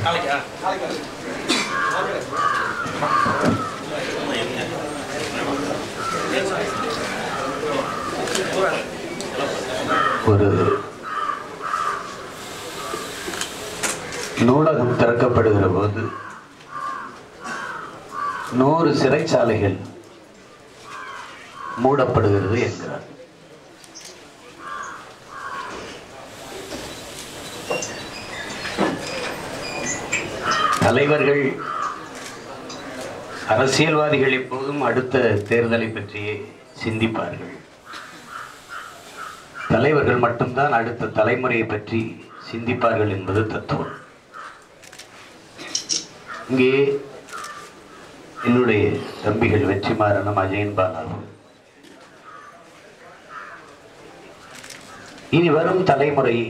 ஒரு நூலகம் திறக்கப்படுகிற போது நூறு சிறைச்சாலைகள் மூடப்படுகிறது என்கிறார் தலைவர்கள் அரசியல்வாதிகள் எப்போதும் அடுத்த தேர்தலை பற்றியே சிந்திப்பார்கள் தலைவர்கள் மட்டும்தான் அடுத்த தலைமுறையை பற்றி சிந்திப்பார்கள் என்பது தத்துவம் இங்கே என்னுடைய தம்பிகள் வெற்றிமாறனும் அஜயன் பாலாவும் இனி வரும் தலைமுறையை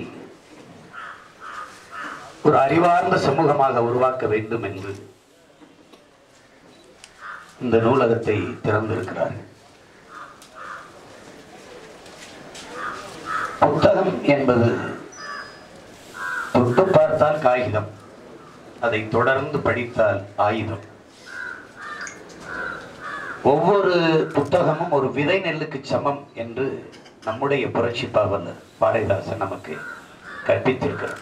ஒரு அறிவார்ந்த சமூகமாக உருவாக்க வேண்டும் என்று இந்த நூலகத்தை திறந்திருக்கிறார்கள் புத்தகம் என்பது தொட்டு பார்த்தால் காகிதம் அதை தொடர்ந்து படித்தால் ஆயுதம் ஒவ்வொரு புத்தகமும் ஒரு விதை நெல்லுக்கு சமம் என்று நம்முடைய புரட்சி பாவலர் பாரதிதாசன் நமக்கு கற்பித்திருக்கிறார்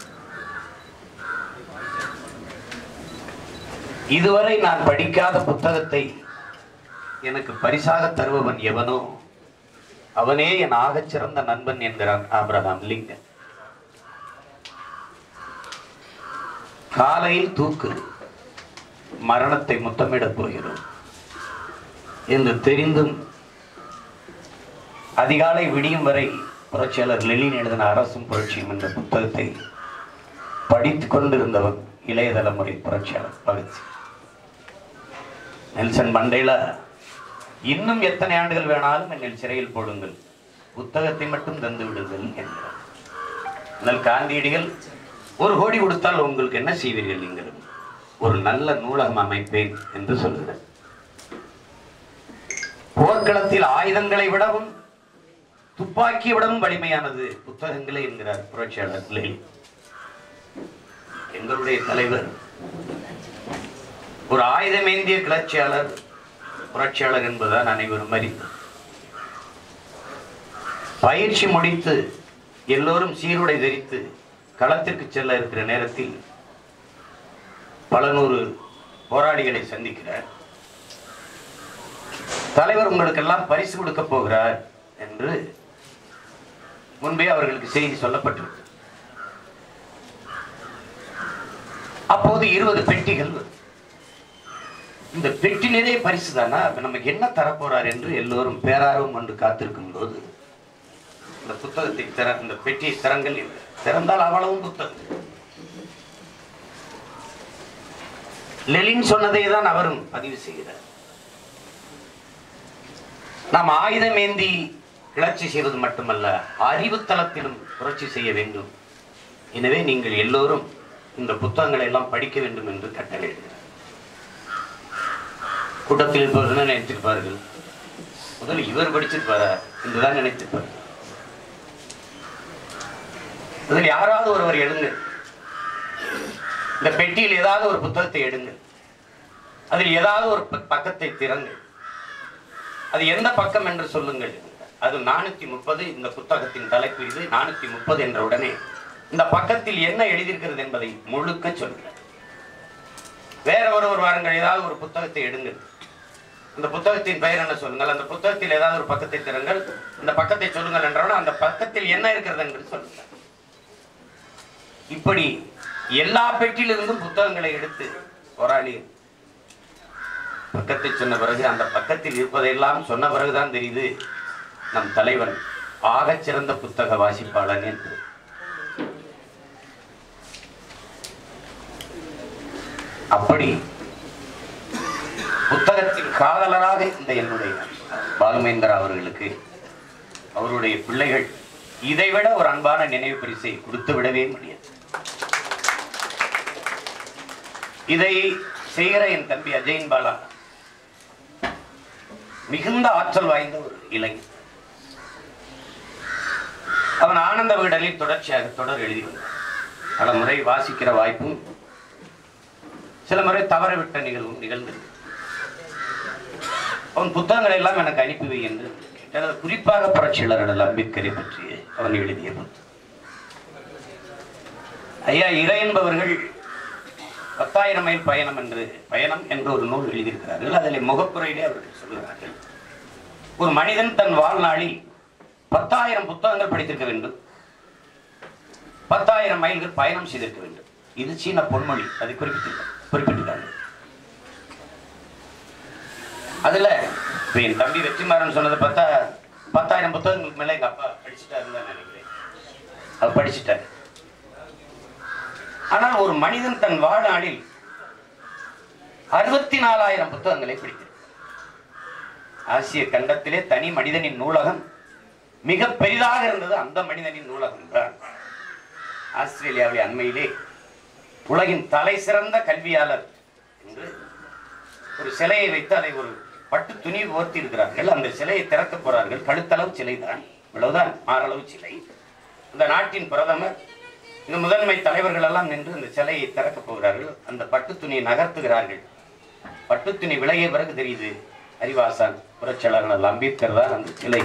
இதுவரை நான் படிக்காத புத்தகத்தை எனக்கு பரிசாக தருபவன் எவனோ அவனே என் ஆகச் சிறந்த நண்பன் என்கிறான் ஆபிரகாம் லிங்கன் காலையில் தூக்கு மரணத்தை முத்தமிடப் போகிறோம் என்று தெரிந்தும் அதிகாலை விடியும் வரை புரட்சியாளர் லெலின் எழுதின அரசும் புரட்சியும் என்ற புத்தகத்தை படித்துக் கொண்டிருந்தவன் இளைய தலைமுறை புரட்சியாளர் பகத்சிங் நெல்சன் மண்டேலா இன்னும் எத்தனை ஆண்டுகள் வேணாலும் என்னை சிறையில் போடுங்கள் புத்தகத்தை மட்டும் தந்து விடுங்கள் என்கிறார் ஆனால் காந்தியடிகள் ஒரு கோடி கொடுத்தால் உங்களுக்கு என்ன செய்வீர்கள் நீங்கள் ஒரு நல்ல நூலகம் அமைப்பேன் என்று சொல்கிறார் போர்க்களத்தில் ஆயுதங்களை விடவும் துப்பாக்கியை விடவும் வலிமையானது புத்தகங்களே என்கிறார் புரட்சியாளர் லெனின். எங்களுடைய தலைவர் ஒரு ஆயுதமேந்திய கிளர்ச்சியாளர் புரட்சியாளர் என்பதுதான் அனைவரும் அறிந்தது பயிற்சி முடித்து எல்லோரும் சீருடை தரித்து களத்திற்கு செல்ல இருக்கிற நேரத்தில் பல நூறு போராளிகளை சந்திக்கிறார் தலைவர் உங்களுக்கெல்லாம் பரிசு கொடுக்க போகிறார் என்று முன்பே அவர்களுக்கு செய்தி சொல்லப்பட்டிருக்கு அப்போது இருபது பெட்டிகள் வரும். இந்த பெட்டி நிறைய பரிசு தானா அப்ப நமக்கு என்ன தரப்போறார் என்று எல்லோரும் பேரார்வம் கொண்டு காத்திருக்கும் போது இந்த புத்தகத்தை திற இந்த பெட்டியை திறங்கள் என்று திறந்தால் அவ்வளவும் புத்தகம் லெலின் சொன்னதை தான் அவரும் பதிவு செய்கிறார் நாம் ஆயுதம் ஏந்தி கிளர்ச்சி செய்வது மட்டுமல்ல அறிவு தளத்திலும் புரட்சி செய்ய வேண்டும் எனவே நீங்கள் எல்லோரும் இந்த புத்தகங்களை எல்லாம் படிக்க வேண்டும் என்று கட்டளையிடுகிறார் கூட்டத்தில் இருப்பவர்கள் என்ன நினைத்திருப்பார்கள் முதல்ல இவர் படிச்சிருப்பாரா என்றுதான் நினைத்திருப்பார் அதில் யாராவது ஒருவர் எடுங்கள் இந்த பெட்டியில் ஏதாவது ஒரு புத்தகத்தை எடுங்கள் அதில் ஏதாவது ஒரு ப- பக்கத்தை திறங்கள் அது எந்த பக்கம் என்று சொல்லுங்கள் அது நானூத்தி முப்பது இந்த புத்தகத்தின் தலைப்பு இது நானூத்தி முப்பது என்ற உடனே இந்த பக்கத்தில் என்ன எழுதியிருக்கிறது என்பதை முழுக்க சொல்கிறார் வேற ஒருவர் வாருங்கள் ஏதாவது ஒரு புத்தகத்தை எடுங்கள் இந்த புத்தகத்தின் பெயர் என்ன சொல்லுங்கள் அந்த புத்தகத்தில் ஏதாவது ஒரு பக்கத்தை திறங்கள் இந்த பக்கத்தை சொல்லுங்கள் என்றவுடன் அந்த பக்கத்தில் என்ன இருக்கிறது என்று சொல்லுங்கள் இப்படி எல்லா பெட்டியிலிருந்தும் புத்தகங்களை எடுத்து போராளி பக்கத்தை சொன்ன பிறகு அந்த பக்கத்தில் இருப்பதையெல்லாம் சொன்ன பிறகுதான் தெரியுது நம் தலைவன் ஆகச் சிறந்த புத்தக வாசிப்பாளன் என்று அப்படி புத்தகத்தின் காதலராக இந்த என்னுடைய பாலுமேந்திரா அவர்களுக்கு அவருடைய பிள்ளைகள் இதைவிட ஒரு அன்பான நினைவு பரிசை கொடுத்து விடவே முடியாது இதை செய்கிற என் தம்பி அஜயன் பாலா மிகுந்த ஆற்றல் வாய்ந்த ஒரு இளைஞன் அவன் ஆனந்த விடலில் தொடர்ச்சியாக தொடர் எழுதி வந்தான் பல முறை வாசிக்கிற வாய்ப்பும் சில முறை தவறவிட்ட நிகழ்வும் நிகழ்ந்திருக்கு அவன் புத்தகங்களை எல்லாம் எனக்கு அனுப்பி வை என்று கேட்டார். அது குறிப்பாக புரட்சியாளர்கள் அம்பேத்கரை பற்றி அவன் எழுதிய புத்தகம் ஐயா இறை என்பவர்கள் பத்தாயிரம் மைல் பயணம் என்று பயணம் என்று ஒரு நூல் எழுதியிருக்கிறார்கள் அதில் முகப்புரையிலே அவர்கள் சொல்கிறார்கள் ஒரு மனிதன் தன் வாழ்நாளில் பத்தாயிரம் புத்தகங்கள் படித்திருக்க வேண்டும் பத்தாயிரம் மைல்கள் பயணம் செய்திருக்க வேண்டும் இது சீன பொன்மொழி அதை குறிப்பிட்டிருக்க குறிப்பிட்டிருக்காங்க அதுல இப்ப என் தம்பி வெற்றிமாறன் சொன்னதை பார்த்தா பத்தாயிரம் புத்தகங்களுக்கு மேல எங்க அப்பா படிச்சுட்டாருன்னு தான் நினைக்கிறேன் அவர் படிச்சுட்டாரு ஆனால் ஒரு மனிதன் தன் வாழ்நாளில் அறுபத்தி நாலாயிரம் புத்தகங்களை படித்திருக்கிறார் ஆசிய கண்டத்திலே தனி மனிதனின் நூலகம் மிக பெரிதாக இருந்தது அந்த மனிதனின் நூலகம் தான் ஆஸ்திரேலியாவில் அண்மையிலே உலகின் தலை சிறந்த கல்வியாளர் என்று ஒரு சிலையை வைத்து அதை ஒரு பட்டு துணி ஓர்த்தி இருக்கிறார்கள் அந்த சிலையை திறக்க போறார்கள் கழுத்தளவு சிலை தான் இவ்வளவுதான் மாரளவு சிலை இந்த நாட்டின் பிரதமர் இந்த முதன்மை தலைவர்கள் எல்லாம் நின்று இந்த சிலையை திறக்க போகிறார்கள் அந்த பட்டு துணியை நகர்த்துகிறார்கள் பட்டு துணி விலகிய பிறகு தெரியுது அறிவாசான் புரட்சியாளர் அம்பேத்கர் தான் அந்த சிலை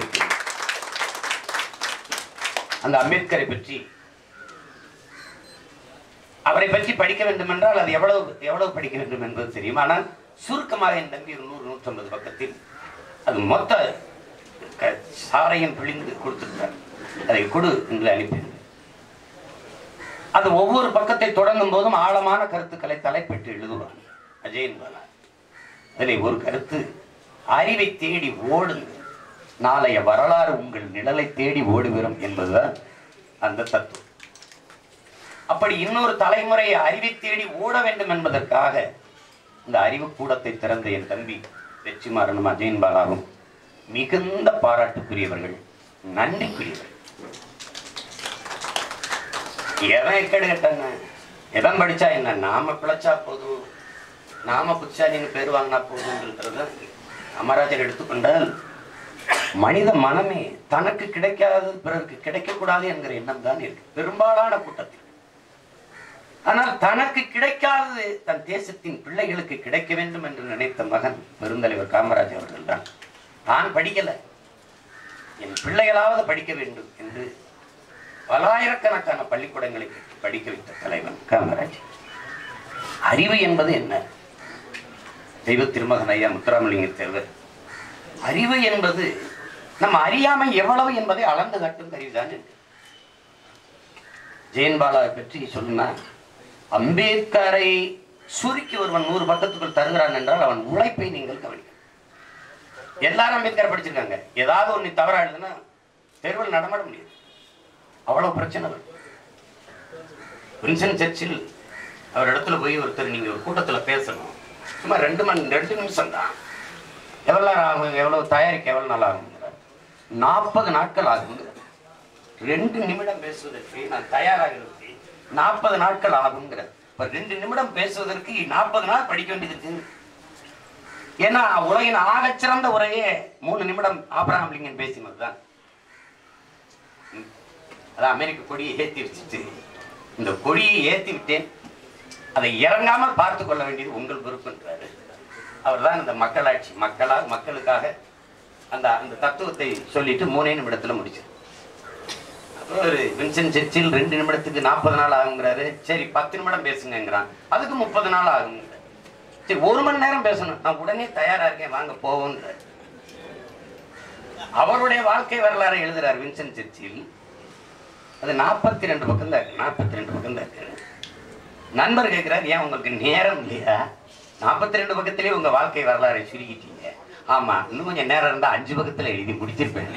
அந்த அம்பேத்கரை பற்றி அவரை பற்றி படிக்க வேண்டும் என்றால் அது எவ்வளவு எவ்வளவு படிக்க வேண்டும் என்பது தெரியும் ஆனால் சுருக்கமாக என் தம்பி ஒரு நூறு நூற்றம்பது பக்கத்தில் அது மொத்த க- சாரையும் பிழிந்து கொடுத்திருக்கிறார் அதை கொடு என்று அனுப்பியிருந்தேன் அது ஒவ்வொரு பக்கத்தை தொடங்கும் போதும் ஆழமான கருத்துக்களை தலைப்பிட்டு எழுதுவார் அஜயன் பாலா அதில் ஒரு கருத்து அறிவை தேடி ஓடுங்கள் நாளைய வரலாறு உங்கள் நிழலை தேடி ஓடுவிடும் என்பதுதான் அந்த தத்துவம் அப்படி இன்னொரு தலைமுறை அறிவை தேடி ஓட வேண்டும் என்பதற்காக இந்த அறிவு கூடத்தை திறந்த என் தம்பி வெற்றிமாறனும் அஜயன் பாலாவும் மிகுந்த பாராட்டுக்குரியவர்கள் நன்றிக்குரியவர்கள் எவன் எக்கடு கேட்டாங்க எவன் படிச்சா என்ன நாம பிழைச்சா போதும் நாம புத்திசாலின்னு பேர் வாங்கினா போதும்ன்றது காமராஜர் எடுத்துக்கொண்டால் மனித மனமே தனக்கு கிடைக்காதது பிறருக்கு கிடைக்கக்கூடாது என்கிற எண்ணம் தான் இருக்கு பெரும்பாலான கூட்டத்தில் ஆனால் தனக்கு கிடைக்காதது தன் தேசத்தின் பிள்ளைகளுக்கு கிடைக்க வேண்டும் என்று நினைத்த மகன் பெருந்தலைவர் காமராஜ் அவர்கள் தான் தான் படிக்கல என் பிள்ளைகளாவது படிக்க வேண்டும் என்று பலாயிரக்கணக்கான பள்ளிக்கூடங்களை கட்டி படிக்க வைத்த தலைவன் காமராஜ் அறிவு என்பது என்ன தெய்வ திருமகன் ஐயா முத்துராமலிங்க தேவர் அறிவு என்பது நம்ம அறியாமை எவ்வளவு என்பதை அளந்து காட்டும் கருவிதான் என்று ஜெயன்பாலாவை பற்றி சொன்னா அம்பேத்கரை சுருக்கி ஒருவன் நூறு பக்கத்துக்குள் தருகிறான் என்றால் அவன் உழைப்பை நீங்கள் கவனிக்க எல்லாரும் அம்பேத்கர் படிச்சிருக்காங்க ஏதாவது ஒண்ணு தவறா எழுதுனா தெருவில் நடமாட முடியாது அவ்வளவு பிரச்சனை வரும் வின்சென்ட் சர்ச்சில் அவர் இடத்துல போய் ஒருத்தர் நீங்க ஒரு கூட்டத்துல பேசணும் சும்மா ரெண்டு மணி ரெண்டு நிமிஷம் தான் எவ்வளவு நேரம் ஆகும் எவ்வளவு தயாரிக்க எவ்வளவு நாள் ஆகுங்கிறார் நாற்பது நாட்கள் ஆகுங்கிறார் ரெண்டு நிமிடம் பேசுவதற்கு நான் தயாராகிறது நாற்பது நாட்கள் ஆகுங்கிறார் இப்ப ரெண்டு நிமிடம் பேசுவதற்கு நாற்பது நாள் படிக்க வேண்டியது இருக்கு ஏன்னா உலகின் ஆகச்சிறந்த உரையே மூணு நிமிடம் ஆபிரகாம் லிங்கன் பேசினதுதான் அதான் அமெரிக்க கொடியை ஏத்தி வச்சுட்டு இந்த கொடியை ஏத்தி விட்டேன் அதை இறங்காமல் பார்த்து கொள்ள வேண்டியது உங்கள் பொறுப்புன்றாரு அவர் தான் இந்த மக்களாட்சி மக்களாக மக்களுக்காக அந்த அந்த தத்துவத்தை சொல்லிட்டு மூணே நிமிடத்துல முடிச்சார் அப்புறம் ஒரு வின்சென்ட் சர்ச்சில் ரெண்டு நிமிடத்துக்கு நாற்பது நாள் ஆகுங்கிறாரு சரி பத்து நிமிடம் பேசுங்கிறான் அதுக்கு முப்பது நாள் ஆகுங்கிறார் சரி ஒரு மணி நேரம் பேசணும் நான் உடனே தயாரா இருக்கேன் வாங்க போவோங்கிறார் அவருடைய வாழ்க்கை வரலாறை எழுதுறார் வின்சென்ட் சர்ச்சில் அது நாற்பத்தி ரெண்டு பக்கம் தான் இருக்கு நாற்பத்தி ரெண்டு பக்கம் தான் இருக்கு நண்பர் கேட்கிறார் ஏன் உங்களுக்கு நேரம் இல்லையா நாற்பத்தி ரெண்டு பக்கத்திலே உங்க வாழ்க்கை வரலாறை சுருக்கிட்டீங்க ஆமா இன்னும் கொஞ்சம் நேரம் இருந்தா அஞ்சு பக்கத்துல எழுதி முடிச்சிருப்பேன்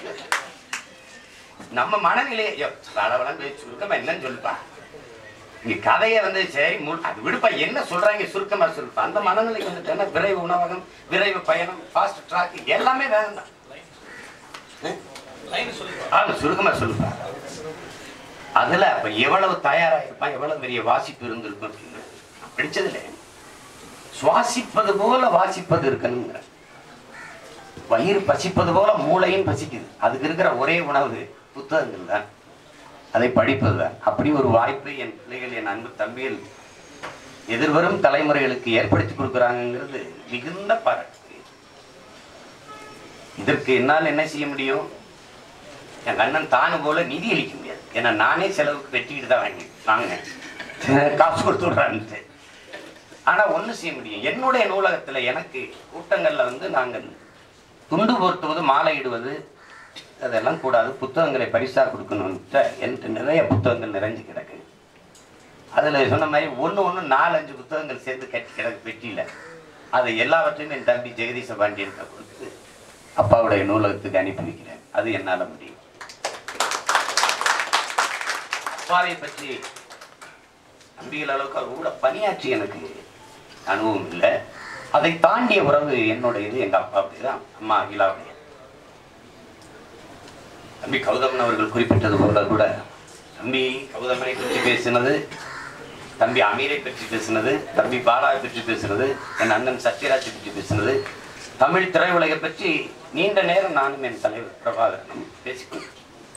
நம்ம மனநிலையை ஐயோ, வளவளன்னு போய் சுருக்கமா என்னன்னு சொல்லுப்பா இங்க கதையை வந்து சரி மு- அது விடுப்பா என்ன சொல்றாங்க சுருக்கமா சொல்லுப்பா அந்த மனநிலைக்கு வந்துட்டேன்னா விரைவு உணவகம் விரைவு பயணம் ஃபாஸ்ட் ட்ராக் எல்லாமே வேகம் தான் ஆமா சுருக்கமா சொல்லுப்பா அதுல அப்ப எவ்வளவு தயாரா இருப்பான் எவ்வளவு பெரிய வாசிப்பு இருந்திருக்கும் அப்படின்னு நான் படிச்சதுல சுவாசிப்பது போல வாசிப்பது இருக்கணுங்கிற வயிறு பசிப்பது போல மூளையும் பசிக்குது அதுக்கு இருக்கிற ஒரே உணவு புத்தகங்கள் தான் அதை படிப்பது தான் அப்படி ஒரு வாய்ப்பை என் பிள்ளைகள் என் அன்பு தம்பிகள் எதிர்வரும் தலைமுறைகளுக்கு ஏற்படுத்தி கொடுக்குறாங்கிறது மிகுந்த பாராட்டு இதற்கு என்னால் என்ன செய்ய முடியும் என் அண்ணன் தானு போல நிதி அளிக்க முடியாது ஏன்னா நானே செலவுக்கு வெட்டிக்கிட்டு தான் வாங்கி வாங்க காசு கொடுத்து விட்றான்ட்டு ஆனா ஒண்ணு செய்ய முடியும் என்னுடைய நூலகத்துல எனக்கு கூட்டங்கள்ல வந்து நாங்கள் துண்டு போர்த்துவது மாலையிடுவது அதெல்லாம் கூடாது புத்தகங்களை பரிசா கொடுக்கணும்ட்டு என்கிட்ட நிறைய புத்தகங்கள் நிறைஞ்சு கிடக்கு அதுல சொன்ன மாதிரி ஒண்ணு ஒண்ணு நாலஞ்சு புத்தகங்கள் சேர்ந்து கட்டி கிடக்கு பெட்டியில அதை எல்லாவற்றையும் என் தம்பி ஜெகதீச பாண்டியன்கிட்ட கொடுத்து அப்பாவுடைய நூலகத்துக்கு அனுப்பி வைக்கிறேன் அது என்னால முடியும் அப்பாவை பற்றி நம்பிகள் அளவுக்கு அவர் கூட பணியாற்றி எனக்கு அனுபவம் இல்லை அதை தாண்டிய உறவு என்னுடையது எங்க அப்பாவுடைய தான் அம்மா அகிலாவுடைய தம்பி கௌதமன் அவர்கள் குறிப்பிட்டது போல கூட தம்பி கௌதமனை பற்றி பேசினது தம்பி அமீரை பற்றி பேசினது தம்பி பாலாவை பற்றி பேசினது என் அண்ணன் சத்யராஜை பற்றி பேசினது தமிழ் திரையுலகை பற்றி நீண்ட நேரம் நானும் என் தலைவர் பிரபாகரனும் பேசிக்கொண்டோம்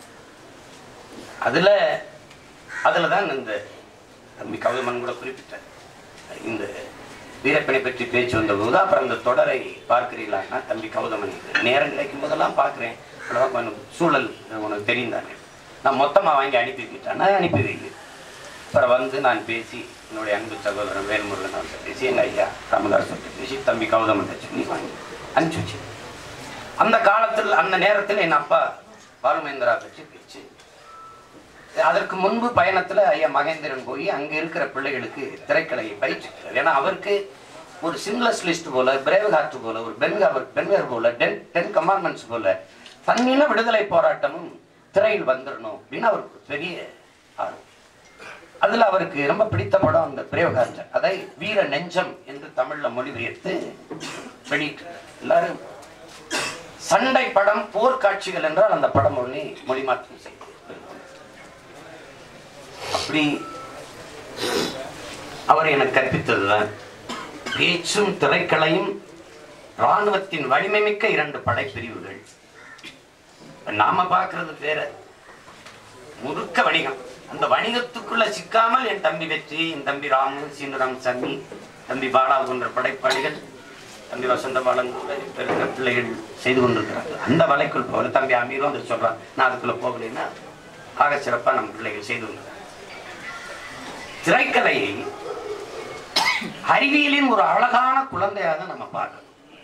அதுல அதுல தான் இந்த தம்பி கௌதமன் கூட குறிப்பிட்டார் இந்த வீரப்பனை பற்றி பேச்சு வந்தபோது அப்புறம் அந்த தொடரை பார்க்கிறீங்களான்னா தம்பி கௌதமன் நேரம் கிடைக்கும் போதெல்லாம் பார்க்குறேன் அவ்வளவா கொஞ்சம் சூழல் உனக்கு தெரியும் தானே நான் மொத்தமாக வாங்கி அனுப்பி வைக்கிட்டேன் நான் அனுப்பி வைங்க அப்புறம் வந்து நான் பேசி என்னுடைய அன்பு சகோதரன் வேல்முருகன் அவர்கிட்ட பேசி எங்கள் ஐயா ராமதாஸ் பேசி தம்பி கௌதமன் சொல்லி வாங்கி அனுப்பிச்சு வச்சேன் அந்த காலத்தில் அந்த நேரத்தில் என் அப்பா பாலுமேந்திரா பற்றி பேச்சு அதற்கு முன்பு பயணத்துல ஐயா மகேந்திரன் போய் அங்க இருக்கிற பிள்ளைகளுக்கு திரைக்கலையை பயிற்சிக்கிறார் ஏன்னா அவருக்கு ஒரு சிம்லஸ் லிஸ்ட் போல பிரேவ் ஹார்ட் போல ஒரு பென்காவர் பென்கர் போல டென் டென் கமாண்ட்மெண்ட்ஸ் போல தன்னின விடுதலை போராட்டமும் திரையில் வந்துடணும் அப்படின்னு அவருக்கு ஒரு பெரிய ஆர்வம் அதுல அவருக்கு ரொம்ப பிடித்த படம் அந்த பிரேவ் ஹார்ட் அதை வீர நெஞ்சம் என்று தமிழ்ல மொழிபெயர்த்து வெளியிட்டு எல்லாரும் சண்டை படம் போர்க்காட்சிகள் என்றால் அந்த படம் ஒண்ணு மொழி மாற்றம் செய்து அப்படி அவர் எனக்கு கற்பித்ததுதான் பேச்சும் திரைக்கலையும் ராணுவத்தின் வலிமை மிக்க இரண்டு படைப்பிரிவுகள் நாம பார்க்கிறது வேற முழுக்க வணிகம் அந்த வணிகத்துக்குள்ள சிக்காமல் என் தம்பி வெற்றி என் தம்பி ராமு சீனுராம் சாமி தம்பி பாலா போன்ற படைப்பாளிகள் தம்பி வசந்த பாலன் கூட இப்ப இருக்கிற பிள்ளைகள் செய்து கொண்டிருக்கிறார்கள் அந்த வலைக்குள் போகல தம்பி அமீரும் அதை சொல்றான் நான் அதுக்குள்ள போகலைன்னா ஆக சிறப்பா நம்ம பிள்ளைகள் செய்து கொண்டிருக்கிறாங்க திரைக்கலையை அறிவியலின் ஒரு அழகான குழந்தையாக நம்ம பார்க்கணும்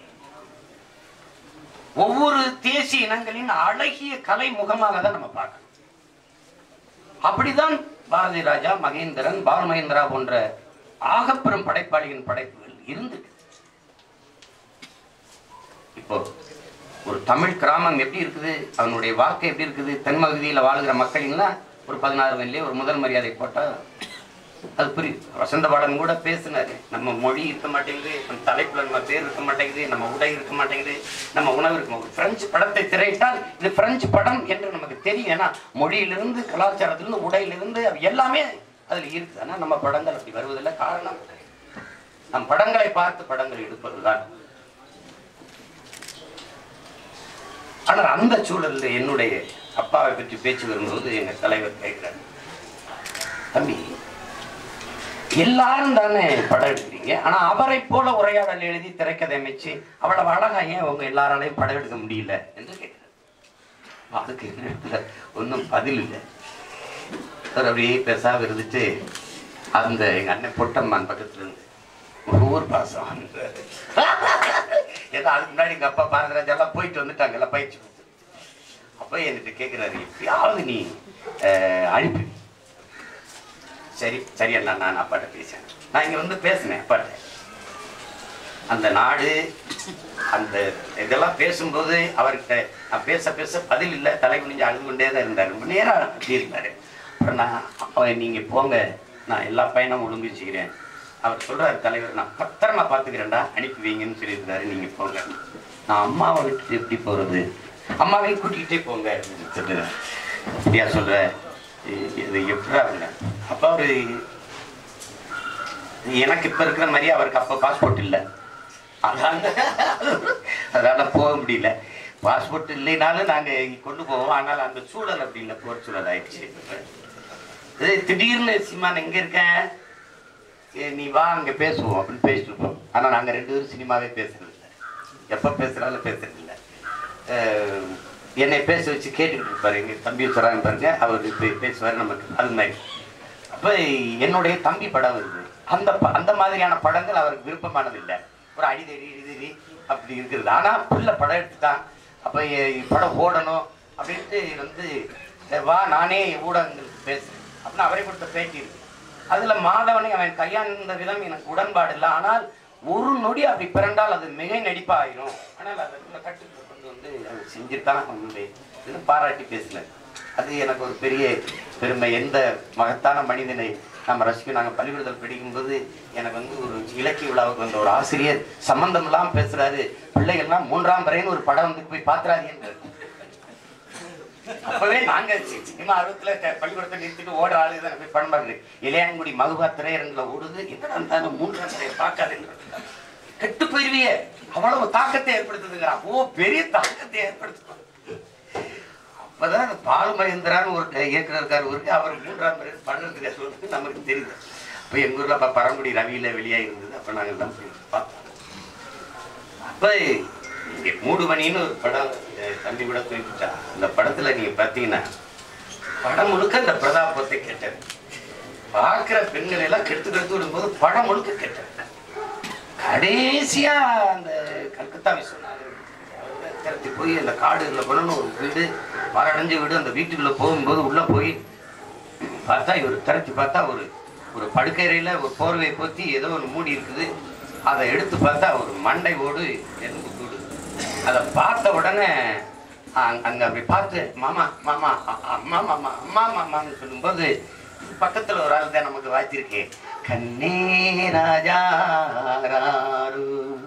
ஒவ்வொரு தேசிய இனங்களின் அழகிய கலை முகமாக தான் நம்ம பார்க்கணும் அப்படிதான் பாரதி ராஜா மகேந்திரன் பாலமகேந்திரா போன்ற ஆகப்பெரும் படைப்பாளியின் படைப்புகள் இருந்தது இப்போ ஒரு தமிழ் கிராமம் எப்படி இருக்குது அவனுடைய வாழ்க்கை எப்படி இருக்குது தென்மகுதியில் வாழுகிற மக்களின்னா ஒரு பதினாறு வயதுலேயே ஒரு முதல் மரியாதை போட்டா அது புரியுது வசந்த பாலன் கூட பேசினாரு நம்ம மொழி இருக்க மாட்டேங்குது நம்ம தலைப்புல நம்ம பேர் இருக்க மாட்டேங்குது நம்ம உடை இருக்க மாட்டேங்குது நம்ம உணவு இருக்க ஒரு பிரெஞ்சு படத்தை திரையிட்டால் இது பிரெஞ்சு படம் என்று நமக்கு தெரியும் ஏன்னா மொழியிலிருந்து கலாச்சாரத்திலிருந்து உடையிலிருந்து அது எல்லாமே அதுல இருக்குது ஆனா நம்ம படங்கள் அப்படி வருவதில்லை காரணம் நம் படங்களை பார்த்து படங்கள் எடுப்பதுதான் ஆனால் அந்த சூழல்ல என்னுடைய அப்பாவை பற்றி பேச்சு வரும்போது எங்க தலைவர் கேட்கிறார் தம்பி எல்லாரும் தானே படம் எடுக்கிறீங்க ஆனா அவரை போல உரையாடல் எழுதி திரைக்கதை அமைச்சு அவ்வளவு அழகா ஏன் உங்க எல்லாராலையும் படம் எடுக்க முடியல என்று கேட்கிறார் அதுக்கு என்ன இடத்துல ஒன்றும் பதில் இல்லை அவர் அப்படியே பெருசாக இருந்துட்டு அந்த எங்க அண்ணன் பொட்டம்மான் பக்கத்துல இருந்து ஒரு ஊர் பாசம் ஏன்னா அதுக்கு முன்னாடி எங்க அப்பா பாரதிராஜா எல்லாம் போயிட்டு வந்துட்டாங்கல்ல பயிற்சி கொடுத்து அப்ப என்கிட்ட கேட்கிறாரு எப்படியாவது நீ அஹ், அனுப்பி சரி சரி அண்ணா நான் அப்பாட்ட பேசேன் நான் இங்க வந்து பேசினேன் அப்பாட்ட அந்த நாடு அந்த இதெல்லாம் பேசும்போது அவர்கிட்ட நான் பேச பேச பதில் இல்லை தலை குனிஞ்சு அழுது கொண்டே தான் இருந்தார் ரொம்ப நேரம் அப்படி இருந்தாரு அப்புறம் நான் அவன் நீங்க போங்க நான் எல்லா பயணமும் ஒழுங்கு செய்கிறேன் அவர் சொல்றாரு தலைவர் நான் பத்திரமா பார்த்துக்கிறேன்டா அனுப்பி வைங்கன்னு சொல்லியிருந்தாரு நீங்க போங்க நான் அம்மாவை விட்டு எப்படி போறது அம்மாவையும் கூட்டிகிட்டே போங்க அப்படின்னு சொல்லுறேன் அப்படியா சொல்ற இ- இது எப்படா அவங்க அப்ப அவரு எனக்கு இப்ப இருக்கிற மாதிரி அவருக்கு அப்ப பாஸ்போர்ட் இல்லை அதனால அதனால போக முடியல பாஸ்போர்ட் இல்லைனாலும் நாங்க கொண்டு போவோம் ஆனால் அந்த சூழல் அப்படி இல்லை போர் சூழல் ஆயிடுச்சு இது திடீர்னு சீமான் எங்க இருக்கேன் சரி, நீ வா அங்க பேசுவோம் அப்படின்னு பேசிட்டு இருப்போம் ஆனா நாங்க ரெண்டு பேரும் சினிமாவே பேசுறது இல்லை எப்ப பேசுறாலும் பேசுறது இல்லை அஹ், என்னை பேச வச்சு கேட்டுக்கிட்டு இருப்பாரு எங்க தம்பி சொல்றாங்க பாருங்க அவர் இப்ப பேசுவார் நமக்கு அது மாதிரி அப்ப என்னுடைய தம்பி படம் வருது அந்த ப- அந்த மாதிரியான படங்கள் அவருக்கு விருப்பமானது இல்லை ஒரு அடிதடி இடிதடி அப்படி இருக்கிறது ஆனா புள்ள படம் எடுத்துட்டான் அப்ப எ- படம் ஓடணும் அப்படின்ட்டு வந்து "சரி, வா நானே ஊடகங்களுக்கு பேசுறேன் அப்படின்னு அவரே கொடுத்த பேட்டி இருக்கு அதுல மாதவனை அவன் கையாண்ட விதம் எனக்கு உடன்பாடு இல்லை ஆனால் ஒரு நொடி அப்படி பிறண்டால் அது மிகை நடிப்பா ஆயிரும் ஆனால் அதுக்குள்ள கட்டுக்கு கொண்டு வந்து அதை செஞ்சுட்டான் அவனுடைய இது பாராட்டி பேசினார் அது எனக்கு ஒரு பெரிய பெருமை எந்த மகத்தான மனிதனை நம்ம ரசிக்கும் நாங்கள் பள்ளிக்கூடத்தில் படிக்கும்போது எனக்கு வந்து ஒரு இலக்கிய விழாவுக்கு வந்த ஒரு ஆசிரியர் சம்பந்தம் இல்லாமல் பேசுறாரு பிள்ளைகள்லாம் மூன்றாம் வரைன்னு ஒரு படம் வந்து போய் பாத்துறாதீங்க அப்பவே நாங்க சி- சினிமா ஆர்வத்துல க- பள்ளிக்கூடத்தை நிறுத்திட்டு ஓடுற ஆளு தான் போய் படம் பார்க்குது இளையாங்குடி மகுபா திரையரங்குல ஓடுது என்னடா இருந்தாலும் மூன்றாம் திரையை பார்க்காதுன்ற கெட்டு போயிருவியே அவ்வளவு தாக்கத்தை ஏற்படுத்துதுங்கிறான் ஓ பெரிய தாக்கத்தை ஏற்படுத்தும் அப்பதான் அந்த பால் மகேந்திரான்னு ஒரு இயக்குனர் இருக்காரு இருக்கு அவர் மூன்றாம் முறை பண்ணுறதுக்கு சொல்றது நமக்கு தெரியுது அப்போ எங்க ஊர்ல அப்ப பரங்குடி ரவியில வெளியாக இருந்தது அப்ப நாங்க எல்லாம் போய் பார்த்தோம் அப்ப இங்க மூடுமணின்னு ஒரு படம் அஹ் தம்பி கூட குறிப்பிட்டா அந்த படத்துல நீங்க பாத்தீங்கன்னா படம் முழுக்க இந்த பிரதாபத்தை கேட்டது பார்க்கிற பெண்கள் எல்லாம் கெடுத்து கெடுத்து விடும்போது படம் முழுக்க கேட்டது கடைசியா அந்த கல்கத்தா விஸ்வநாதர் திரட்டி போய் அந்த காடுகளில் போனோன்னு ஒரு வீடு மரடைஞ்ச வீடு அந்த வீட்டுக்குள்ள போகும்போது உள்ள போய் பார்த்தா இவர் திரட்டி பார்த்தா ஒரு ஒரு படுக்கையறையில ஒரு போர்வையை போத்தி ஏதோ ஒன்று மூடி இருக்குது அதை எடுத்து பார்த்தா ஒரு மண்டை ஓடு எறும்பு கூடு அதை பார்த்த உடனே அங்க அங்க அப்படி பார்த்து மாமா மாமா அ- அம்மா மாமா அம்மா மாமான்னு சொல்லும்போது பக்கத்துல ஒரு ஆள் தான் நமக்கு வாய்ச்சிருக்கே கண்ணே ராஜா ராரு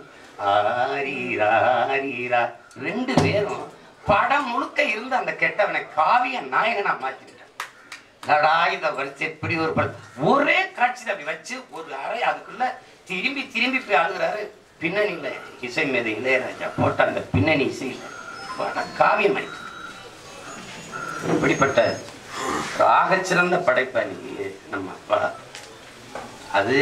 ஆரீரா ரெண்டு பேரும் படம் முழுக்க இருந்து அந்த கெட்டவனை காவிய நாயகனா மாத்திட்டான் நடா இந்த வரிசை இப்படி ஒரு படம் ஒரே காட்சியில் அப்படி வச்சு ஒரு அறை அதுக்குள்ள திரும்பி திரும்பி போய் அழுகுறாரு பின்னணியில இசை மீது இளையராஜா போட்ட அந்த பின்னணி இசையில படம் காவியம் இப்படிப்பட்ட ஒரு ஆகச்சிறந்த படைப்பாளி நம்ம அப்பா அது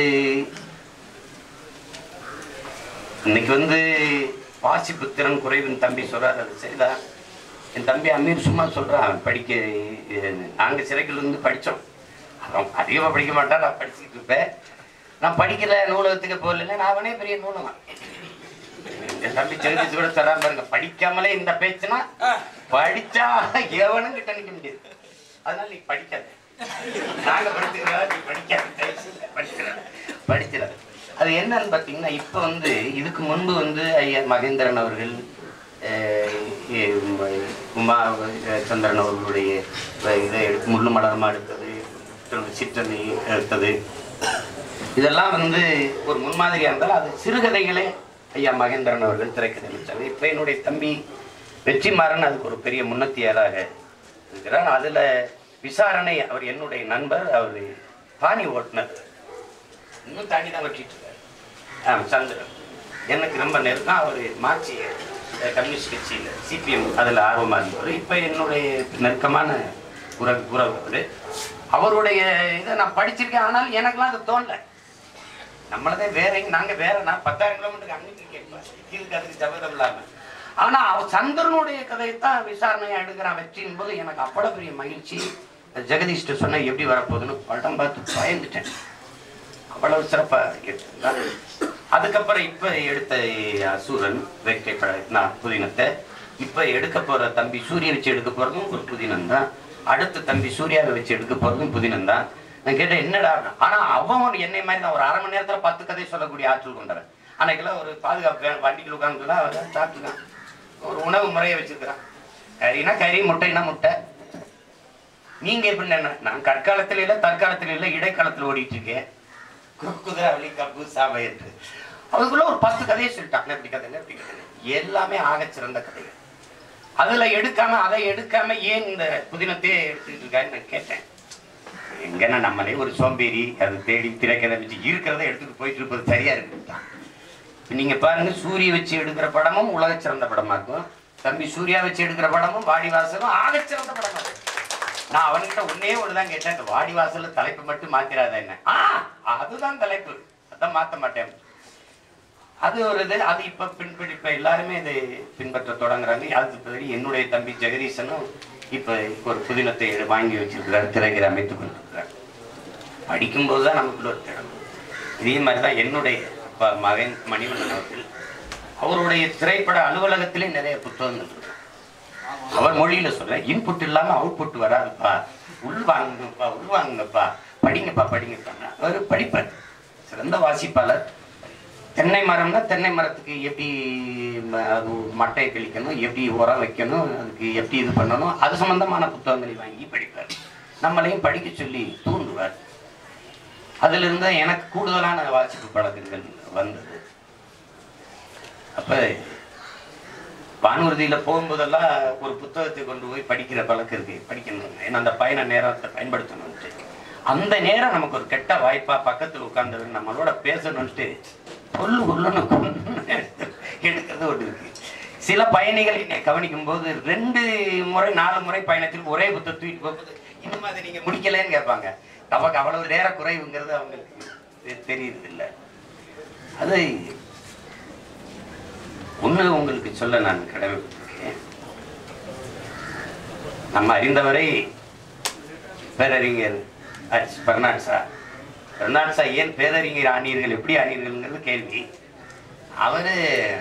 இன்னைக்கு வந்து வாசிப்பு திறன் குறைவுன்னு தம்பி சொல்றாரு அது சரிதான் என் தம்பி அமீர் சும்மா சொல்றான் அவன் படிக்க அஹ், நாங்க சிறைக்குள்ள இருந்து படிச்சோம் அவன் அதிகமா படிக்க மாட்டான் நான் படிச்சுக்கிட்டு இருப்பேன் நான் படிக்கல நூலகத்துக்கு போகல நான் அவனே பெரிய நூலகம் என் தம்பி ஜெகதீஷ் கூட சொல்றான் பாருங்க படிக்காமலே இந்த பேச்சுனா படிச்சா எவனும் கிட்ட நிக்க முடியாது அதனால நீ படிக்காத நாங்க படிச்சுக்கிறதா நீ படிக்காத படிக்கிற படிச்சிட அது என்னன்னு பார்த்தீங்கன்னா இப்போ வந்து இதுக்கு முன்பு வந்து ஐயா மகேந்திரன் அவர்கள் அஹ், எ- உம், உமா அஹ், சந்திரன் அவர்களுடைய அஹ், இதை எடுத்து முள்ளு மலரமா எடுத்தது திரும்ப சிற்றணி எடுத்தது இதெல்லாம் வந்து ஒரு முன்மாதிரியா இருந்தால் அது சிறுகதைகளே ஐயா மகேந்திரன் அவர்கள் திரைக்கதை அமைச்சாங்க இப்போ என்னுடைய தம்பி வெற்றிமாறன் அதுக்கு ஒரு பெரிய முன்னத்தியராக இருக்கிறார் அதுல விசாரணை அவர் என்னுடைய நண்பர் அவர் பாணி ஓட்டுனர் இன்னும் தாண்டி தான் வெட்டிட்டு இருக்காரு ஆ சந்திரன் எனக்கு ரொம்ப நெருக்கம் அவர் மார்க்சி அஹ், கம்யூனிஸ்ட் கட்சியில் சிபிஎம் அதில் ஆர்வமாக இருந்தவர் இப்போ என்னுடைய நெருக்கமான உறவு உறவு அவரு. அவருடைய இதை நான் படிச்சிருக்கேன் ஆனால் எனக்கெல்லாம் அது தோணல நம்மளதே வேற எங்க நாங்க வேற நான் பத்தாயிரம் கிலோமீட்டருக்கு அன்னைக்கு கேட்பேன் இதுக்கு அதுக்கு சபதம் இல்லாம ஆனா அவ சந்திரனுடைய கதையைத்தான் விசாரணையா எடுக்கிறான் வெற்றியின் போது எனக்கு அவ்வளவு பெரிய மகிழ்ச்சி ஜெகதீஷ்ட சொன்ன எப்படி வரப்போகுதுன்னு படம் பார்த்து பயந்துட்டேன் அவ்வளவு சிறப்பா எடுத்திருந்தான் அதுக்கப்புறம் இப்ப எடுத்த அசூரன் வேட்கை பட நான் புதினத்தை இப்ப எடுக்க போற தம்பி சூரிய வச்சு எடுக்க போறதும் ஒரு புதினம் தான் அடுத்த தம்பி சூர்யாவை வச்சு எடுக்க போறதும் புதினம் தான் நான் கேட்டேன் என்னடா ஆனா அவன் என்னை மாதிரி தான் ஒரு அரை மணி நேரத்துல பத்து கதை சொல்லக்கூடிய ஆற்றல் கொண்டவன் அன்னைக்கெல்லாம் ஒரு பாதுகாப்பு வேணும் வண்டிக்கு உட்காந்துலாம் அவன் சாப்பிட்டுக்கான் ஒரு உணவு முறையை வச்சிருக்கிறான் கறினா கறி முட்டைனா முட்டை நீங்க எப்படி என்ன நான் கற்காலத்துல இல்ல தற்காலத்துல இல்ல இடைக்காலத்துல ஓடிட்டு இருக்கேன் கு- குதிரை வலி கப்பு சாவையற்று அதுக்குள்ள ஒரு பத்து கதையை சொல்லிட்டாங்க இப்படி கதைங்க இப்படி கதைங்க எல்லாமே ஆகச் சிறந்த கதைகள் அதுல எடுக்காம அதை எடுக்காம ஏன் இந்த புதினத்தையே எடுத்துக்கிட்டு இருக்கான்னு நான் கேட்டேன் எங்கன்னா நம்மளே ஒரு சோம்பேறி அதை தேடி திரைக்கதை வச்சு இருக்கிறத எடுத்துட்டு போயிட்டு இருப்பது சரியா இருக்குதான் இப்ப நீங்க பாருங்க சூரிய வச்சு எடுக்கிற படமும் உலகச் சிறந்த படமா இருக்கும் தம்பி சூர்யா வச்சு எடுக்கிற படமும் வாடிவாசலும் ஆகச் சிறந்த படமா இருக்கும் நான் அவன்கிட்ட ஒன்னே ஒண்ணுதான் கேட்டேன் இந்த வாடி வாசல்ல தலைப்பு மட்டும் மாத்திராத என்ன ஆ அதுதான் தலைப்பு அதான் மாத்த மாட்டேன் அது ஒரு இது அது இப்ப பின்பற்றி இப்ப எல்லாருமே இது பின்பற்ற தொடங்குறாங்க அது பிறகு என்னுடைய தம்பி ஜெகதீசனும் இப்ப ஒரு புதினத்தை வாங்கி வச்சிருக்கிறார் திரைகளை அமைத்துக் கொண்டிருக்கிறார் படிக்கும்போது தான் நமக்குள்ள ஒரு திறமை இதே மாதிரி தான் என்னுடைய அப்பா மகன் மணிவண்ணன் அவர்கள் அவருடைய திரைப்பட அலுவலகத்திலே நிறைய புத்தகங்கள் இருக்கு அவர் மொழியில சொல்றேன் இன்புட் இல்லாம அவுட்புட் வராதுப்பா உள் வாங்குங்கப்பா உள் வாங்குங்கப்பா படிங்கப்பா படிங்கப்பா அவர் படிப்பார் சிறந்த வாசிப்பாளர் தென்னை மரம்னா தென்னை மரத்துக்கு எப்படி ம- அது மட்டையை கிழிக்கணும் எப்படி உரம் வைக்கணும் அதுக்கு எப்படி இது பண்ணணும் அது சம்பந்தமான புத்தகங்களை வாங்கி படிப்பார் நம்மளையும் படிக்க சொல்லி தூண்டுவார் அதுல இருந்து எனக்கு கூடுதலான வாசிப்பு பழக்கங்கள் வந்தது அப்ப வானூர்தியில போகும்போதெல்லாம் ஒரு புத்தகத்தை கொண்டு போய் படிக்கிற பழக்கம் இருக்கு படிக்கணும் ஏன்னா அந்த பயண நேரத்தை பயன்படுத்தணும்ட்டு அந்த நேரம் நமக்கு ஒரு கெட்ட வாய்ப்பா பக்கத்துல உட்கார்ந்தவர் நம்மளோட பேசணும்ட்டு சொல்லு உள்ளன்னு எடுக்கிறது ஒன்று இருக்கு சில பயணிகள் என்னை கவனிக்கும் போது ரெண்டு முறை நாலு முறை பயணத்தில் ஒரே புத்தகம் தூக்கிட்டு போகும்போது இன்னும் அதை நீங்க முடிக்கலைன்னு கேட்பாங்க நமக்கு அவ்வளவு நேர குறைவுங்கிறது அவங்களுக்கு தெ- தெரியுது இல்லை அது ஒண்ணு உங்களுக்கு சொல்ல நான் கடமைப்பட்டிருக்கேன் நம்ம அறிந்தவரை பேரறிஞர் அச் பெர்னாட் சா பெர்னாட் சா ஏன் பேரறிஞர் ஆனீர்கள் எப்படி ஆனீர்கள்ங்கிறது கேள்வி அவரு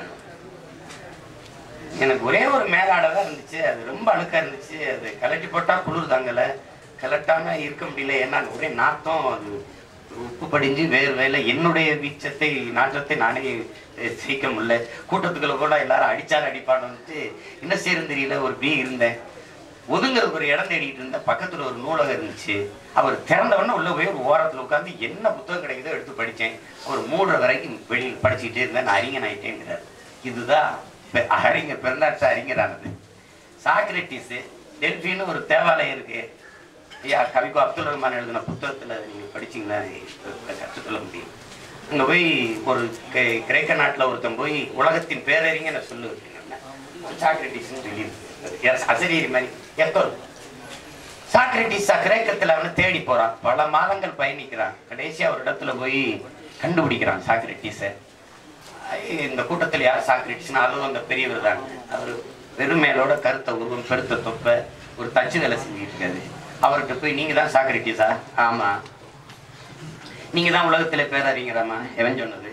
எனக்கு ஒரே ஒரு மேலாடை தான் இருந்துச்சு அது ரொம்ப அழுக்கா இருந்துச்சு அது கலட்டி போட்டா குளிர் தாங்கல கலட்டாம இருக்க முடியல ஏன்னா ஒரே நாத்தம் அது உப்பு படிஞ்சு வேறு வேலை என்னுடைய வீச்சத்தை நாற்றத்தை நானே அஹ், சீக்க முடியல கூட்டத்துக்குள்ள கூட எல்லாரும் அடிச்சாலும் அடிப்பானுட்டு என்ன செய்யறது தெரியல ஒரு பி இருந்தேன் ஒதுங்கிறதுக்கு ஒரு இடம் தேடிட்டு இருந்தேன் பக்கத்துல ஒரு நூலகம் இருந்துச்சு அவர் திறந்தவொடனே உள்ள போய் ஒரு ஓரத்துல உட்காந்து என்ன புத்தகம் கிடைக்குதோ எடுத்து படிச்சேன் ஒரு மூன்றரை வரைக்கும் வெளியில் படிச்சுக்கிட்டே இருந்தேன் நான் அறிஞன் ஆயிட்டேங்கிறார் இதுதான் பெ- அறிஞர் பெருநாட்டு அறிஞரானது சாக்ரட்டிஸ் டெல்பின்னு ஒரு தேவாலயம் இருக்கு ஐயா கவிக்கோ அப்துல் ரஹ்மான் எழுதின புத்தகத்துல நீங்க படிச்சீங்கன்னா இதை கற்றுக்கொள்ள முடியும் அங்க போய் ஒரு கே- கிரேக்க நாட்டுல ஒருத்தன் போய் உலகத்தின் பேரறிஞனை சொல்லு சாக்ரட்டிஸ்னு சொல்லி அசரீரி மாதிரி எப்போ சாக்ரட்டிஸ் கிரேக்கத்துல அவனை தேடி போறான் பல மாதங்கள் பயணிக்கிறான் கடைசியா ஒரு இடத்துல போய் கண்டுபிடிக்கிறான் சாக்ரட்டிஸை இந்த கூட்டத்தில் யார் சாக்ரட்டிஸ்னா அதுவும் அந்த பெரியவர் தான் அவர் வெறுமையிலோட கருத்த உருவம் பெருத்த தொப்பை ஒரு தச்சு வேலை செஞ்சுட்டு இருக்காரு அவர்கிட்ட போய் நீங்க தான் சாக்ரட்டிஸா ஆமா நீங்க தான் உலகத்துல பேரறிஞராமா எவன் சொன்னது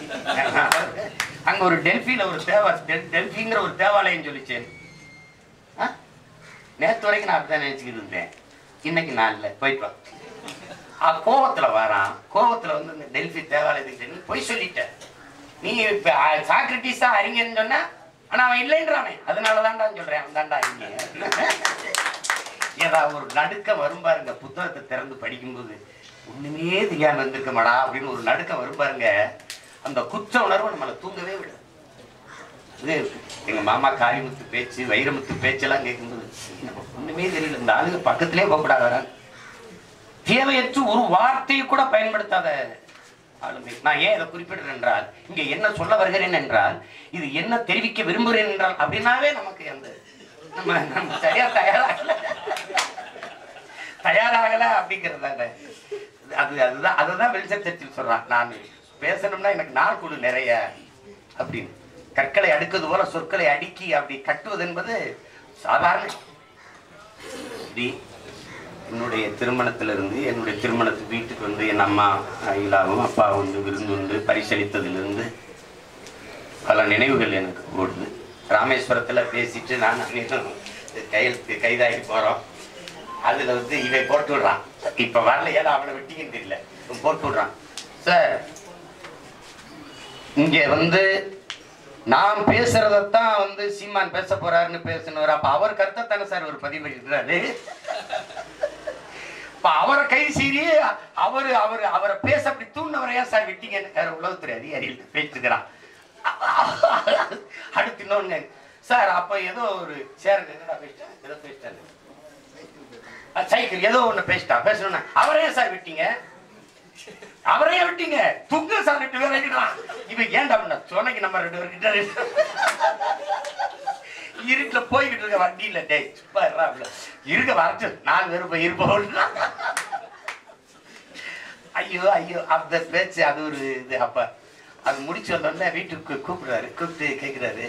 அங்க ஒரு டெல்பியில ஒரு தேவா டெல்- டெல்பிங்கிற ஒரு தேவாலயம் சொல்லிச்சேன் ஆ? நேத்து வரைக்கும் நான் அப்படிதான் நினைச்சுக்கிட்டு இருந்தேன் இன்னைக்கு நான் இல்லை போயிட்டு வா ஆ, கோவத்துல வரான் கோவத்துல வந்து இந்த டெல்பி தேவாலயத்துக்கு நீ பொய் சொல்லிட்ட நீ இப்ப ஆ, சாக்ரட்டிஸ் தான் அறிஞன்னு சொன்ன ஆனா அவன் இல்லைன்றானே அதனாலதான்டா சொல்றேன் அவன் தான்டா அறிஞன் ஏதாவது ஒரு நடுக்கம் வரும் பாருங்க புத்தகத்தை திறந்து படிக்கும்போது ஒண்ணுமே தெரியாம இருந்திருக்க மாடா அப்படின்னு ஒரு நடுக்கம் வரும் பாருங்க அந்த குற்ற உணர்வு நம்மளை தூங்கவே விடாது இது எங்க மாமா காரிமுத்து பேச்சு வைரமுத்து பேச்செல்லாம் கேட்கும்போது நமக்கு ஒண்ணுமே தெரியல இந்த ஆளுங்க பக்கத்திலே போகக்கூடாது வராங்க தேவையற்று ஒரு வார்த்தையை கூட பயன்படுத்தாத ஆளுமை நான் ஏன் இதை குறிப்பிடுறேன் என்றால் இங்க என்ன சொல்ல வருகிறேன் என்றால் இது என்ன தெரிவிக்க விரும்புகிறேன் என்றால் அப்படின்னாவே நமக்கு அந்த நம்ம நம்ம சரியா தயாராகல தயாராகல அப்படிங்கிறதாங்க அது அதுதான் அதுதான் வெளிச்சம் சர்ச்சில் சொல்றான் நான் பேசணும்னா எனக்கு நாள் குழு நிறைய அப்படின்னு கற்களை அடுக்குவது போல சொற்களை அடுக்கி அப்படி கட்டுவது என்பது சாதாரண இப்படி என்னுடைய திருமணத்திலிருந்து என்னுடைய திருமணத்து வீட்டுக்கு வந்து என் அம்மா இலாவும் அப்பா வந்து விருந்து வந்து பரிசளித்ததிலிருந்து பல நினைவுகள் எனக்கு ஓடுது ராமேஸ்வரத்துல பேசிட்டு நான் அண்ணனும் கையெழுத்து கைதாகி போறோம் அதுல வந்து இவன் போட்டு விடுறான் இப்ப வரலையா அவனை விட்டிங்கன்னு தெரியல இவன் போட்டு விடுறான் சார் இங்க வந்து நான் பேசுறதைத்தான் வந்து சீமான் பேச போறாருன்னு பேசணும் அப்ப அவர் கருத்தை தானே சார் ஒரு பதிவு இருக்கிறாரு இப்ப அவரை கை சீறி அவரு அவரு அவரை பேச அப்படி தூண்டினவரையா சார் விட்டீங்கன்னு வேற உளவுத்துறை அதிகாரிகள் பேசிட்டு இருக்கிறான் அடுத்து இன்னொன்னு சார் அப்ப ஏதோ ஒரு சேருங்க என்னடா பேசிட்டேன் ஏதோ பேசிட்டாரு அஹ் சைக்கிள் ஏதோ ஒண்ணு பேசிட்டா பேசணும்னா அவரே சார் விட்டீங்க அவரையே விட்டீங்க துங்க சார் ரெண்டு பேரும் வைக்கிறான் இவன் ஏன்டா பண்ண சொன்னைக்கு நம்ம ரெண்டு பேரும் கிட்ட இருட்டுல போய்கிட்டு இருக்க வண்டியில டேய் சும்மா இருடா அப்படில. இருக்க வரச்சு நாலு பேர் போய் இருப்போம் ஐயோ ஐயோ அந்த பேச்சு அது ஒரு இது அப்ப அது முடிச்சு வந்தோடனே வீட்டுக்கு கூப்பிடுறாரு கூப்பிட்டு கேட்கிறாரு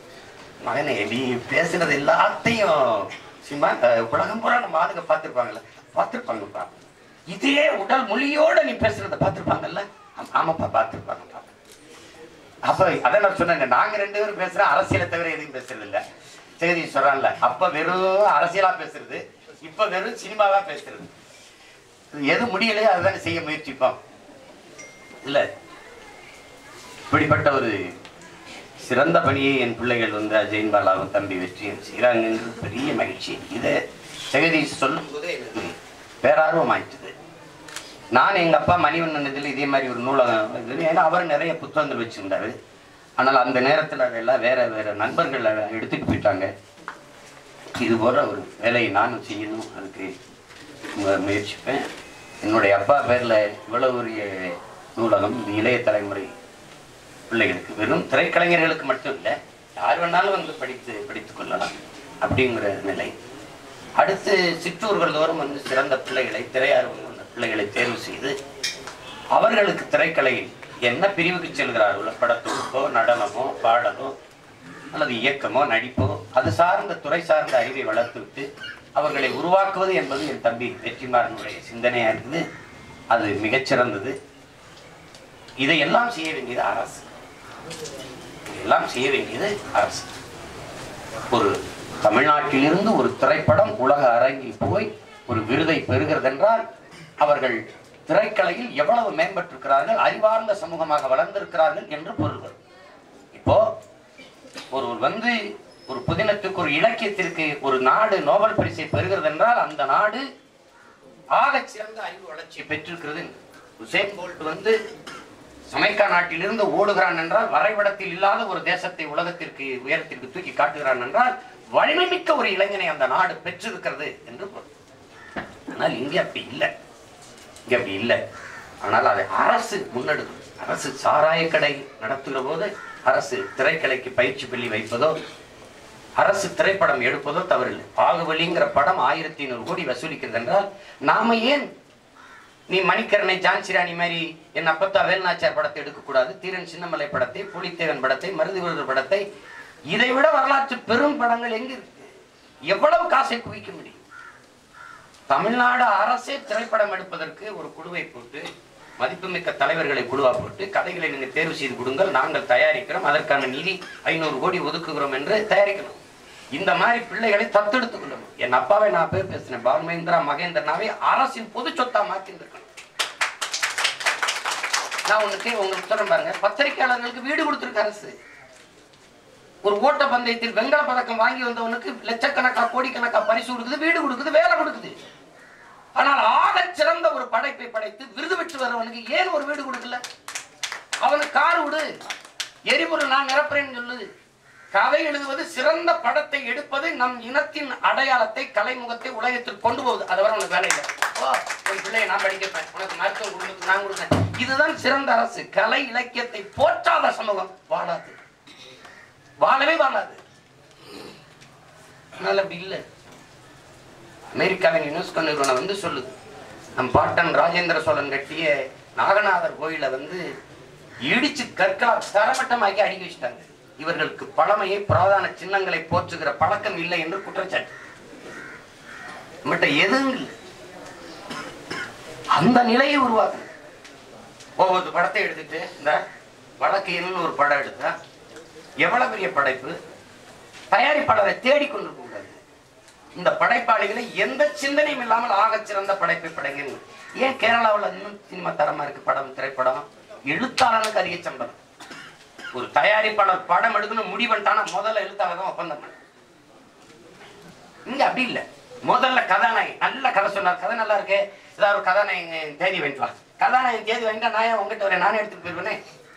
மகனே நீ பேசுனது எல்லாத்தையும் சும்மா அஹ், உலகம் பூரா நம்ம ஆளுங்க பார்த்துருப்பாங்கல்ல பார்த்துருப்பாங்கப்பா இதே உடல் மொழியோட நீ பேசுறத பார்த்துருப்பாங்கல்ல ஆமா- ஆமாப்பா பார்த்துருப்பாங்கப்பா அப்ப அதான் நான் சொன்னேன் நாங்க ரெண்டு பேரும் பேசுறோம் அரசியலை தவிர எதுவும் பேசுறது இல்ல ஜெகதீஷ் சொல்றான்ல அப்ப வெறும் அரசியலா பேசுறது இப்ப வெறும் சினிமாவா பேசுறது எது முடியலையோ அதுதானே செய்ய முயற்சிப்போம் இல்ல இப்படிப்பட்ட ஒரு சிறந்த பணியை என் பிள்ளைகள் வந்து அஜயன் பாலாவும் தம்பி வெற்றியும் செய்கிறாங்கிறது பெரிய மகிழ்ச்சி இதை ஜெகதீஷ் சொல்லும் போதே எனக்கு பேரார்வம் ஆயிடுச்சு நான் எங்க அப்பா மணிவண்ணன் இதில் இதே மாதிரி ஒரு நூலகம் இது ஏன்னா அவர் நிறைய புத்தகங்கள் வச்சிருந்தாரு ஆனால் அந்த நேரத்தில் அதெல்லாம் வேற வேற நண்பர்கள் அதை எடுத்துட்டு போயிட்டாங்க இது போல ஒரு வேலையை நானும் செய்யணும் அதுக்கு மு- முயற்சிப்பேன் என்னுடைய அப்பா பேர்ல இவ்வளவு பெரிய நூலகம் இந்த இளைய தலைமுறை பிள்ளைகளுக்கு வெறும் திரைக்கலைஞர்களுக்கு மட்டும் இல்லை யார் வேணாலும் வந்து படித்து படித்துக் கொள்ளலாம் அப்படிங்கிற நிலை அடுத்து சிற்றூர்கள் தோறும் வந்து சிறந்த பிள்ளைகளை திரையார்வம் கொண்ட பிள்ளைகளை தேர்வு செய்து அவர்களுக்கு திரைக்கலையில் என்ன பிரிவுக்கு செல்கிறார்களோ படத்தொகுப்போ நடனமோ பாடலோ அல்லது இயக்கமோ நடிப்போ அது சார்ந்த துறை சார்ந்த அறிவை வளர்த்துவிட்டு அவர்களை உருவாக்குவது என்பது என் தம்பி வெற்றிமாறனுடைய சிந்தனையா இருக்குது அது மிகச்சிறந்தது இதையெல்லாம் செய்ய வேண்டியது அரசு இதையெல்லாம் செய்ய வேண்டியது அரசு ஒரு தமிழ்நாட்டிலிருந்து ஒரு திரைப்படம் உலக அரங்கில் போய் ஒரு விருதை பெறுகிறது என்றால் அவர்கள் திரைக்கலையில் எவ்வளவு மேம்பட்டிருக்கிறார்கள் அறிவார்ந்த சமூகமாக வளர்ந்திருக்கிறார்கள் என்று பொருள் வரும் இப்போ ஒருவர் வந்து ஒரு புதினத்துக்கு ஒரு இலக்கியத்திற்கு ஒரு நாடு நோபல் பரிசை பெறுகிறது என்றால் அந்த நாடு ஆகச் சிறந்த அறிவு வளர்ச்சியை பெற்றிருக்கிறது உசேன் போல்ட் வந்து சமைக்கா நாட்டிலிருந்து ஓடுகிறான் என்றால் வரைபடத்தில் இல்லாத ஒரு தேசத்தை உலகத்திற்கு உயரத்திற்கு தூக்கி காட்டுகிறான் என்றால் வலிமை மிக்க ஒரு இளைஞனை அந்த நாடு பெற்றிருக்கிறது என்று பொருள் ஆனால் இங்கே அப்படி இல்லை இங்கே அப்படி இல்லை ஆனால் அதை அரசு முன்னெடுக்கும் அரசு சாராய கடை நடத்துகிற போது அரசு திரைக்கலைக்கு பயிற்சி பள்ளி வைப்பதோ அரசு திரைப்படம் எடுப்பதோ தவறில்லை பாகுபலிங்கிற படம் ஆயிரத்தி ஐநூறு கோடி வசூலிக்கிறது என்றால் நாம ஏன் நீ மணிக்கரனை ஜான்சி ராணி மாதிரி என் அப்பத்தா வேல்நாச்சியார் படத்தை எடுக்கக்கூடாது தீரன் சின்னமலை படத்தை புலித்தேவன் படத்தை மருதுவீரர் படத்தை இதை விட வரலாற்று பெரும் படங்கள் எங்க இருக்கு எவ்வளவு காசை குவிக்க முடியும் தமிழ்நாடு அரசே திரைப்படம் எடுப்பதற்கு ஒரு குழுவை போட்டு மதிப்புமிக்க தலைவர்களை குழுவா போட்டு கதைகளை நீங்க தேர்வு செய்து கொடுங்கள் நாங்கள் தயாரிக்கிறோம் அதற்கான நிதி ஐநூறு கோடி ஒதுக்குகிறோம் என்று தயாரிக்கணும் இந்த மாதிரி பிள்ளைகளை தத்தெடுத்துக் கொள்ளணும் என் அப்பாவை நான் போய் பேசினேன் பால் மகேந்திரா மகேந்திரனாவை அரசின் பொது சொத்தா மாற்றி நான் உனக்கு உங்களுக்கு சொல்றேன் பாருங்க பத்திரிகையாளர்களுக்கு வீடு கொடுத்திருக்கு அரசு ஒரு ஓட்ட பந்தயத்தில் வெங்கல பதக்கம் வாங்கி வந்தவனுக்கு லட்சக்கணக்கா கோடிக்கணக்கா பரிசு கொடுக்குது வீடு கொடுக்குது வேலை கொடுக்குது ஆனால் ஆகச் சிறந்த ஒரு படைப்பை படைத்து விருது பெற்று வரவனுக்கு ஏன் ஒரு வீடு கொடுக்கல அவனுக்கு கார் விடு எரிபொருள் நான் நிரப்புறேன்னு சொல்லு கதை எழுதுவது சிறந்த படத்தை எடுப்பது நம் இனத்தின் அடையாளத்தை கலைமுகத்தை உலகத்தில் கொண்டு போகுது அது வரை உனக்கு வேலை இல்லை ஓ உன் பிள்ளையை நான் படிக்க வைப்பேன் உனக்கு மருத்துவம் கொடுத்து நான் கொடுப்பேன் இதுதான் சிறந்த அரசு கலை இலக்கியத்தை போற்றாத சமூகம் வாழாது வாழவே வாழாது அதனால அப்படி இல்லை அமெரிக்காவின் யுனெஸ்கோ நிறுவனம் வந்து சொல்லுது நம் பாட்டன் ராஜேந்திர சோழன் கட்டிய நாகநாதர் கோயிலை வந்து இடிச்சு கற்களால் தரமட்டமாக்கி அடுக்கி வச்சிட்டாங்க இவர்களுக்கு பழமையை புராதன சின்னங்களை போற்றுகிற பழக்கம் இல்லை என்று குற்றச்சாட்டு நம்மகிட்ட எதுவும் இல்லை அந்த நிலையை உருவாக்கு ஒவ்வொரு படத்தை எடுத்துட்டு இந்த வழக்கையன்னு ஒரு படம் எடுத்தா எவ்வளவு பெரிய படைப்பு தயாரிப்பாளரை தேடிக்கொண்டிருக்க கூடாது இந்த படைப்பாளிகளை எந்த சிந்தனையும் இல்லாமல் ஆகச் சிறந்த படைப்பை படைங்க ஏன் கேரளாவில் இன்னும் சினிமா தரமா இருக்கு படம் திரைப்படம் எழுத்தாளனுக்கு அதிக சம்பளம் ஒரு தயாரிப்பாளர் படம் எடுக்கணும் முடிவன்ட்டானா முதல்ல எழுத்தாளர் தான் ஒப்பந்தம் பண்ண இங்க அப்படி இல்லை முதல்ல கதாநாயகி நல்ல கதை சொன்னார் கதை நல்லா இருக்கு ஏதாவது ஒரு கதாநாயகன் தேதி வாங்கிட்டு வா கதாநாயகன் தேதி வாங்கிட்டா நான் ஏன் உங்ககிட்ட வரேன் நானே எடுத்துட்டு போயிருவேனே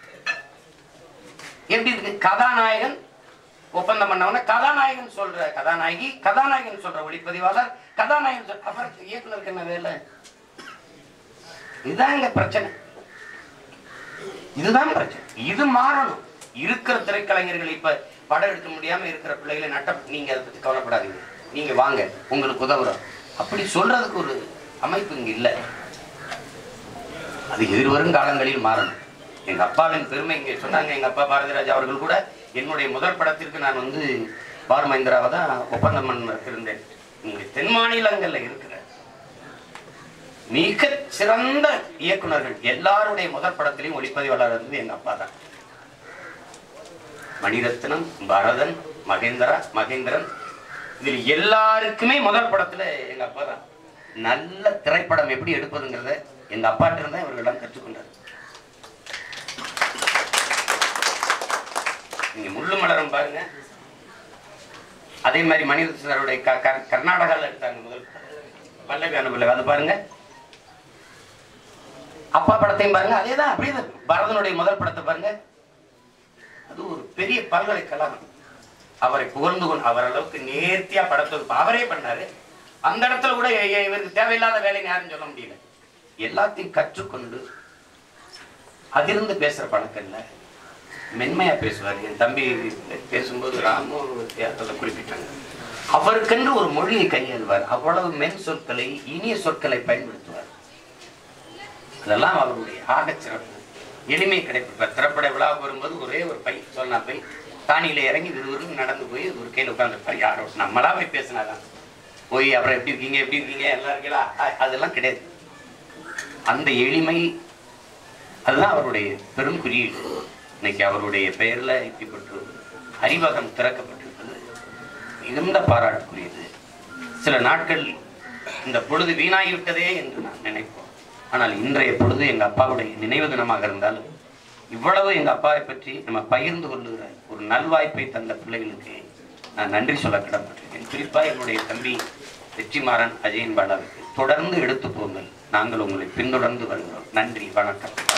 எப்படி இருக்கு கதாநாயகன் ஒப்பந்தம் பண்ணவன கதாநாயகன் சொல்ற கதாநாயகி கதாநாயகன் சொல்ற ஒளிப்பதிவாளர் கதாநாயகன் சொல்ற அப்புறம் இயக்குனருக்கு என்ன வேலை இதுதான் இங்க பிரச்சனை இதுதான் பிரச்சனை இது மாறணும் இருக்கிற திரைக்கலைஞர்கள் இப்ப படம் எடுக்க முடியாம இருக்கிற பிள்ளைகளை நட்ட நீங்க அதை பத்தி கவலைப்படாதீங்க நீங்க வாங்க உங்களுக்கு உதவுறோம் அப்படி சொல்றதுக்கு ஒரு அமைப்பு இங்க இல்லை அது எதிர்வரும் காலங்களில் மாறணும் எங்க அப்பாவின் பெருமை இங்க சொன்னாங்க எங்க அப்பா பாரதிராஜா அவர்கள் கூட என்னுடைய முதல் படத்திற்கு நான் வந்து பார் மஹிந்திராவை தான் ஒப்பந்தம் பண்ண இருந்தேன் நீங்க தென் மாநிலங்கள்ல இருக்கிற மிக சிறந்த இயக்குனர்கள் எல்லாருடைய முதல் படத்திலையும் ஒளிப்பதிவாளர் இருந்தது எங்க அப்பா தான் மணிரத்னம் பரதன் மகேந்திரா மகேந்திரன் இதில் எல்லாருக்குமே முதல் படத்துல எங்க அப்பா தான் நல்ல திரைப்படம் எப்படி எடுப்பதுங்கிறத எங்க அப்பாட்ட இருந்தா இவர்களெல்லாம் கற்றுக்கொண்டார் நீங்க முள்ளு மலரம் பாருங்க அதே மாதிரி மணிரத்ன சாருடைய க- க- கர்நாடகால எடுத்தாங்க முதல் பல்லவி அனுபவம் அது பாருங்க அப்பா படத்தையும் பாருங்க அதே தான் அப்படியே தான். பரதனுடைய முதல் படத்தை பாருங்க அது ஒரு பெரிய பல்கலைக்கழகம் அவரை புகழ்ந்து கொண்டு அவர் அளவுக்கு நேர்த்தியா படத்தொகுப்பு அவரே பண்ணாரு அந்த இடத்துல கூட இ- இ- இவருக்கு தேவையில்லாத வேலைன்னு யாரும் சொல்ல முடியல எல்லாத்தையும் கற்றுக்கொண்டு அதிர்ந்து பேசுற பழக்கம் இல்லை மென்மையா பேசுவார் என் தம்பி பேசும்போது ராமு அதை குறிப்பிட்டாங்க அவருக்கென்று ஒரு மொழியை கையாளுவார் அவ்வளவு மென் சொற்களை இனிய சொற்களை பயன்படுத்துவார் அதெல்லாம் அவருடைய ஆகச் சிறப்பு எளிமை கிடைப்பு இப்ப திரைப்பட விழா வரும்போது ஒரே ஒரு பை சொன்னா பை தானியில இறங்கி விறுவிறுன்னு நடந்து போய் ஒரு கையில் உட்காந்துருப்பார் யாரோ நம்மளா போய் பேசினாதான் போய் அப்புறம் எப்படி இருக்கீங்க எப்படி இருக்கீங்க எல்லாம் இருக்கீங்களா அ- அதெல்லாம் கிடையாது அந்த எளிமை அதுதான் அவருடைய பெரும் குறியீடு இன்னைக்கு அவருடைய பெயர்ல இப்படிப்பட்ட ஒரு அறிவகம் திறக்கப்பட்டிருப்பது மிகுந்த பாராட்டுக்குரியது சில நாட்கள் இந்த பொழுது வீணாகிவிட்டதே என்று நான் நினைப்போம் ஆனால் இன்றைய பொழுது எங்க அப்பாவுடைய நினைவு தினமாக இருந்தாலும் இவ்வளவு எங்க அப்பாவை பற்றி நம்ம பகிர்ந்து கொள்ளுகிற ஒரு நல்வாய்ப்பை தந்த பிள்ளைகளுக்கு நான் நன்றி சொல்ல கடப்பட்டிருக்கேன் குறிப்பா என்னுடைய தம்பி வெற்றிமாறன் அஜயன் பாலாவுக்கு தொடர்ந்து எடுத்து போங்கள் நாங்கள் உங்களை பின்தொடர்ந்து வருகிறோம் நன்றி வணக்கம்